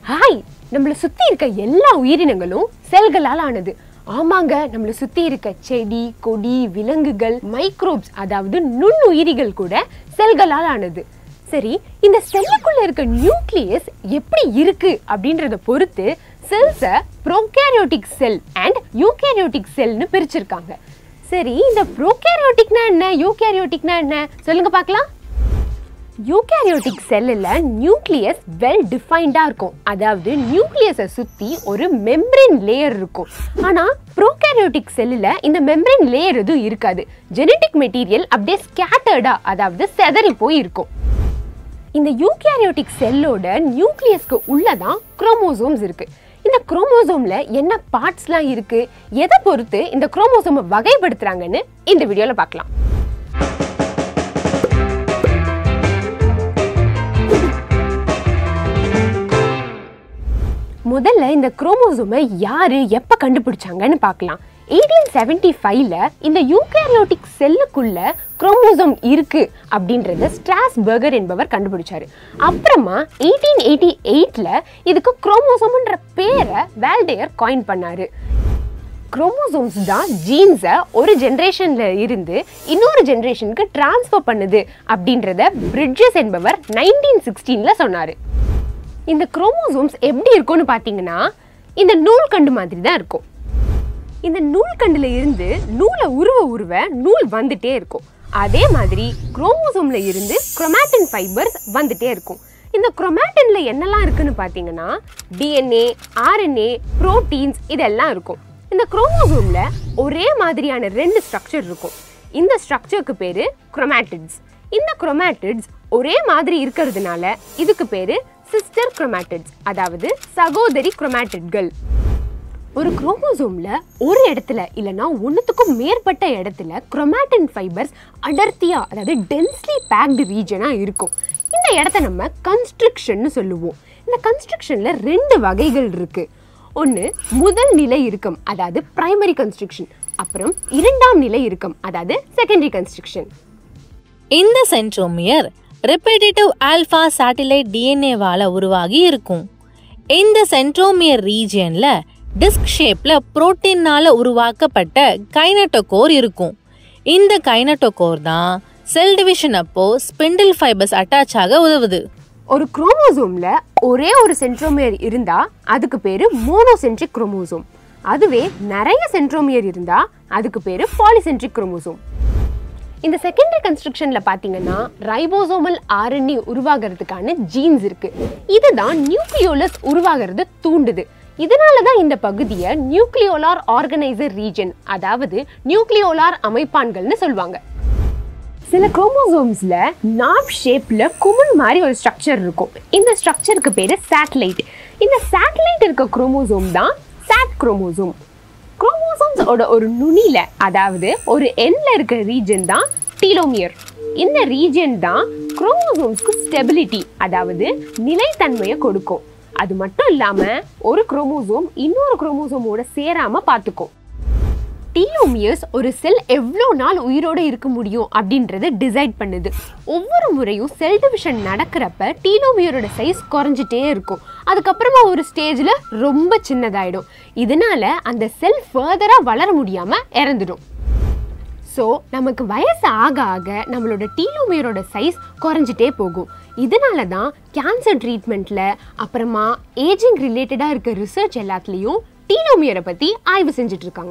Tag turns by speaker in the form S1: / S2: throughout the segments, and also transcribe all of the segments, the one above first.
S1: hi நம்மளை சுத்தி இருக்க எல்லா உயிரினங்களும் செல்களால் ஆனது ஆமாங்க நம்மளை சுத்தி இருக்க செடி கொடி விலங்குகள் மைக்ரோப்ஸ் அதாவது நுண்ணுயிரிகள் கூட செல்களால் ஆனது சரி இந்த செல்லுக்குள்ள இருக்க நியூக்ளியஸ் எப்படி இருக்கு அப்படின்றத பொறுத்து செல்ஸை ப்ரோகேரியோட்டிக் செல் அண்ட் யூகேரியோட்டிக் செல்னு பிரிச்சிருக்காங்க சரி இந்த ப்ரோகேரியோட்டிக்னா என்ன யூகேரியோட்டிக்னா என்ன சொல்லுங்க பார்க்கலாம் யூகேரியோட்டிக் செல்லில் நியூக்ளியஸ் வெல் டிஃபைன்டாக இருக்கும் அதாவது நியூக்ளியஸை சுற்றி ஒரு மெம்பரேன் லேயர் இருக்கும் ஆனால் ப்ரோகேரியோட்டிக் செல்லில் இந்த மெம்பரேன் லேயர் எதுவும் இருக்காது ஜெனட்டிக் மெட்டீரியல் அப்படியே ஸ்கேட்டர்டாக அதாவது செதறி போய் இருக்கும் இந்த யூகேரியோட்டிக் செல்லோட நியூக்ளியஸ்க்கு உள்ளதான் குரோமோசோம்ஸ் இருக்கு இந்த குரோமோசோம்ல என்ன பார்ட்ஸ்லாம் இருக்கு எதை பொறுத்து இந்த குரோமோசோமை வகைப்படுத்துறாங்கன்னு இந்த வீடியோல பார்க்கலாம் முதல்ல இந்த குரோமோசோமை யாரு எப்ப கண்டுபிடிச்சாங்கன்னு பார்க்கலாம் எயிட்டீன் செவன்டி ஃபைவ்ல இந்த யூகேரியோட்டிக் செல்லுக்குள்ள குரோமோசோம் இருக்கு அப்படின்றத ஸ்ட்ராஸ்பர்கர் என்பவர் கண்டுபிடிச்சாரு அப்புறமா எயிட்டீன் எயிட்டி எயிட்ல இதுக்கு குரோமோசோம்ன்ற பேரை வேல்டேயர் காயின் பண்ணாரு குரோமோசோம்ஸ் தான் ஜீன்ஸை ஒரு ஜென்ரேஷன்ல இருந்து இன்னொரு ஜென்ரேஷனுக்கு டிரான்ஸ்ஃபர் பண்ணுது அப்படின்றத பிரிட்ஜஸ் என்பவர் நைன்டீன் சிக்ஸ்டீன்ல சொன்னாரு இந்த குரோமோசோம்ஸ் எப்படி இருக்கும்னு பார்த்தீங்கன்னா இந்த நூல்கண்டு மாதிரி தான் இருக்கும் இந்த நூல்கண்டுல இருந்து நூலை உருவ உருவ நூல் வந்துட்டே இருக்கும் அதே மாதிரி குரோமோசோம்ல இருந்து குரோமாட்டின் ஃபைபர்ஸ் வந்துட்டே இருக்கும் இந்த குரோமாட்டின்ல என்னெல்லாம் இருக்குன்னு பார்த்தீங்கன்னா டிஎன்ஏ ஆர்என்ஏ புரோட்டீன்ஸ் இதெல்லாம் இருக்கும் இந்த குரோமோசோம்ல ஒரே மாதிரியான ரெண்டு ஸ்ட்ரக்சர் இருக்கும் இந்த ஸ்ட்ரக்சருக்கு பேரு குரோமாட்டிட்ஸ் இந்த குரோமாட்டிட்ஸ் ஒரே மாதிரி இருக்கிறதுனால இதுக்கு பேரு சிஸ்டர் குரோமாட்டிட்ஸ் அதாவது சகோதரி குரோமாட்டிட்கள் ஒரு குரோமோசோம்ல ஒரு இடத்துல இல்லைன்னா ஒன்றுத்துக்கும் மேற்பட்ட இடத்துல குரோமாட்டின் ஃபைபர்ஸ் அடர்த்தியா அதாவது டென்ஸ்லி பேக்டு ரீஜனா இருக்கும் இந்த இடத்த நம்ம கன்ஸ்ட்ரக்ஷன்னு சொல்லுவோம் இந்த கன்ஸ்ட்ரக்ஷன்ல ரெண்டு வகைகள் இருக்கு ஒன்று முதல் நிலை இறுக்கம் அதாவது பிரைமரி கன்ஸ்ட்ரக்ஷன் அப்புறம் இரண்டாம் நிலை இறுக்கம் அதாவது செகண்டரி கன்ஸ்ட்ரக்ஷன்
S2: இந்த சென்ட்ரோமியர் ரெப்பிடேட்டிவ் ஆல்ஃபா சேட்டிலைட் டிஎன்ஏவால உருவாகி இருக்கும் இந்த சென்ட்ரோமியர் ரீஜியன்ல டிஸ்க் ஷேப்ல புரோட்டீனால உருவாக்கப்பட்ட கைனட்டோகோர் இருக்கும் இந்த கைனட்டோகோர் தான் செல் டிவிஷன் அப்போ ஸ்பிண்டில் ஃபைபர்ஸ் அட்டாச் ஆக உதவுது
S1: ஒரு குரோமோசோம்ல ஒரே ஒரு சென்ட்ரோமியர் இருந்தா அதுக்கு பேரு மோனோசென்ட்ரிக் குரோமோசோம் அதுவே நிறைய சென்ட்ரோமியர் இருந்தா அதுக்கு பேரு பாலிசென்ட்ரிக் குரோமோசோம் இந்த செகண்டரி கன்ஸ்ட்ரக்ஷன்ல பாத்தீங்கன்னா ரைபோசோமல் ஆர்என்ஏ உருவாகிறதுக்கான ஜீன்ஸ் இருக்கு இதுதான் நியூக்ளியோலஸ் உருவாகிறது தூண்டுது இதனால தான் இந்த பகுதியை நியூக்ளியோலார் ஆர்கனைசர் ரீஜன் அதாவது நியூக்ளியோலார் அமைப்பான்கள்னு சொல்லுவாங்க சில குரோமோசோம்ஸ்ல நாப் ஷேப்ல குமிழ் மாதிரி ஒரு ஸ்ட்ரக்சர் இருக்கும் இந்த ஸ்ட்ரக்சருக்கு பேரு சேட்டலைட் இந்த சேட்டலைட் இருக்க குரோமோசோம் தான் சாட் குரோமோசோம் குரோமோசோம்ஸோட ஒரு நுனியில அதாவது ஒரு எண்ட்ல இருக்க ரீஜன் தான் டீலோமியர் இந்த ரீஜன் தான் குரோமோசோம்ஸ்க்கு ஸ்டெபிலிட்டி அதாவது நிலைத்தன்மையை கொடுக்கும் அது மட்டும் இல்லாம ஒரு குரோமோசோம் இன்னொரு குரோமோசோமோட சேராம பார்த்துக்கும் டீலோமியர்ஸ் ஒரு செல் எவ்வளோ நாள் உயிரோட இருக்க முடியும் அப்படின்றத டிசைட் பண்ணுது ஒவ்வொரு முறையும் செல் டிவிஷன் நடக்கிறப்ப டீலோமியரோட சைஸ் குறைஞ்சிட்டே இருக்கும் அதுக்கப்புறமா ஒரு ஸ்டேஜில் ரொம்ப சின்னதாயிடும் இதனால அந்த செல் ஃபர்தராக வளர முடியாமல் இறந்துடும் ஸோ நமக்கு வயசு ஆக ஆக நம்மளோட டீலோமியரோட சைஸ் குறைஞ்சிட்டே போகும் இதனால தான் கேன்சர் ட்ரீட்மெண்ட்டில் அப்புறமா ஏஜிங் ரிலேட்டடாக இருக்க ரிசர்ச் எல்லாத்துலேயும் டீலோமியரை பற்றி ஆய்வு செஞ்சுட்டு இருக்காங்க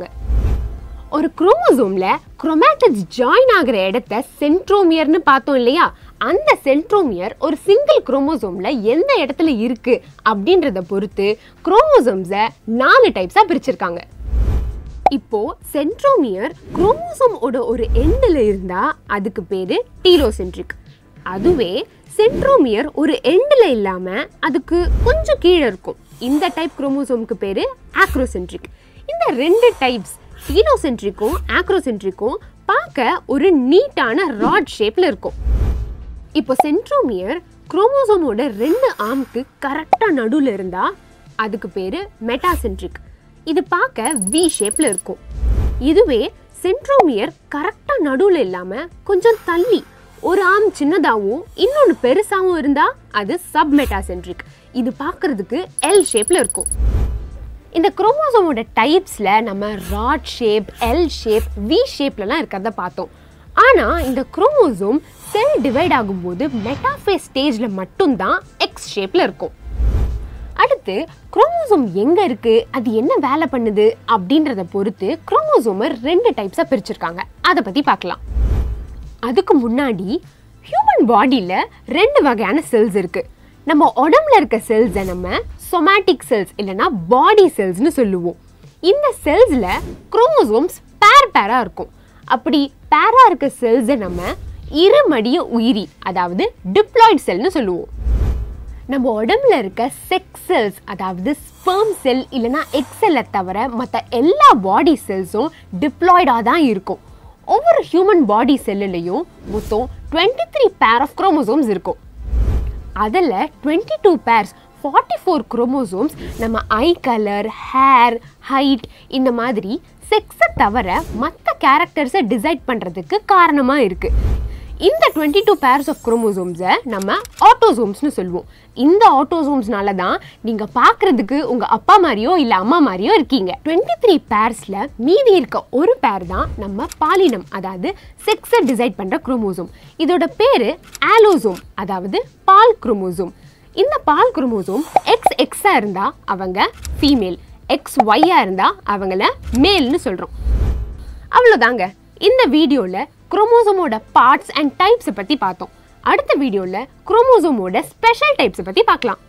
S1: ஒரு குரோமோசோம்ல குரோமாட்டிட்ஸ் ஜாயின் ஆகிற இடத்த சென்ட்ரோமியர்னு பார்த்தோம் இல்லையா அந்த சென்ட்ரோமியர் ஒரு சிங்கிள் குரோமோசோம்ல எந்த இடத்துல இருக்கு அப்படின்றத பொறுத்து குரோமோசோம்ஸை நாலு டைப்ஸா பிரிச்சிருக்காங்க இப்போ சென்ட்ரோமியர் குரோமோசோமோட ஒரு எண்டில் இருந்தா அதுக்கு பேரு டீலோசென்ட்ரிக் அதுவே சென்ட்ரோமியர் ஒரு எண்டில் இல்லாம அதுக்கு கொஞ்சம் கீழே இருக்கும் இந்த டைப் குரோமோசோமுக்கு பேரு ஆக்ரோசென்ட்ரிக் இந்த ரெண்டு டைப்ஸ் டீலோசென்ட்ரிக்கும் ஆக்ரோசென்ட்ரிக்கும் பார்க்க ஒரு நீட்டான ராட் ஷேப்ல இருக்கும் இப்போ சென்ட்ரோமியர் குரோமோசோமோட ரெண்டு ஆர்ம்க்கு கரெக்டாக நடுவில் இருந்தா அதுக்கு பேரு மெட்டாசென்ட்ரிக் இது பார்க்க வி ஷேப்ல இருக்கும் இதுவே சென்ட்ரோமியர் கரெக்டாக நடுவில் இல்லாமல் கொஞ்சம் தள்ளி ஒரு ஆர்ம் சின்னதாகவும் இன்னொன்று பெருசாகவும் இருந்தால் அது சப்மெட்டாசென்ட்ரிக் இது பார்க்கறதுக்கு எல் ஷேப்பில் இருக்கும் இந்த குரோமோசோமோட டைப்ஸில் நம்ம rod shape L shape V ஷேப்லலாம் இருக்கிறத பார்த்தோம் ஆனால் இந்த குரோமோசோம் செல் டிவைட் ஆகும்போது மெட்டாஃபேஸ் ஸ்டேஜில் மட்டும்தான் எக்ஸ் ஷேப்பில் இருக்கும் அடுத்து குரோமோசோம் எங்கே இருக்குது அது என்ன வேலை பண்ணுது அப்படின்றத பொறுத்து குரோமோசோமை ரெண்டு டைப்ஸாக பிரிச்சிருக்காங்க அதை பற்றி பார்க்கலாம் அதுக்கு முன்னாடி ஹியூமன் பாடியில் ரெண்டு வகையான செல்ஸ் இருக்குது நம்ம உடம்புல இருக்க செல்ஸை நம்ம சொமேட்டிக் செல்ஸ் இல்லைன்னா பாடி செல்ஸ்னு சொல்லுவோம் இந்த செல்ஸில் குரோமோசோம்ஸ் பேர் பேராக இருக்கும் அப்படி பேராக இருக்க செல்ஸை நம்ம இருமடிய உயிரி அதாவது டிப்ளாய்ட் செல்னு சொல்லுவோம் நம்ம உடம்புல இருக்க செக்ஸ் செல்ஸ் அதாவது ஸ்பெர்ம் செல் இல்லைன்னா எக்ஸெல்லை தவிர மற்ற எல்லா பாடி செல்ஸும் டிப்ளாய்டாக தான் இருக்கும் ஒவ்வொரு ஹியூமன் பாடி செல்லுலேயும் மொத்தம் twenty three pair of chromosomes இருக்கும் அதில் twenty two pairs forty four chromosomes நம்ம ஐ கலர் ஹேர் ஹைட் இந்த மாதிரி செக்ஸை தவிர மற்ற கேரக்டர்ஸை டிசைட் பண்ணுறதுக்கு காரணமாக இருக்குது இந்த டுவெண்ட்டி டூ பேர்ஸ் ஆஃப் குரோமோசோம்ஸை நம்ம ஆட்டோசோம்ஸ்னு சொல்லுவோம் இந்த ஆட்டோசோம்ஸ்னால தான் நீங்கள் பார்க்குறதுக்கு உங்கள் அப்பா மாதிரியோ இல்லை அம்மா மாதிரியோ இருக்கீங்க டுவெண்ட்டி த்ரீ பேர்ஸில் மீதி இருக்க ஒரு பேர் தான் நம்ம பாலினம் அதாவது செக்ஸை டிசைட் பண்ணுற குரோமோசோம் இதோட பேர் ஆலோசோம் அதாவது பால் குரோமோசோம் இந்த பால் குரோமோசோம் எக்ஸ் எக்ஸாக இருந்தால் அவங்க ஃபீமேல் எக்ஸ் ஒய்யாக இருந்தால் அவங்கள மேல்னு சொல்கிறோம் அவ்வளோதாங்க இந்த வீடியோவில் குரோமோசோமோட பார்ட்ஸ் அண்ட் டைப்ஸை பற்றி பார்த்தோம் அடுத்த வீடியோவில் குரோமோசோமோட ஸ்பெஷல் டைப்ஸை பற்றி பார்க்கலாம்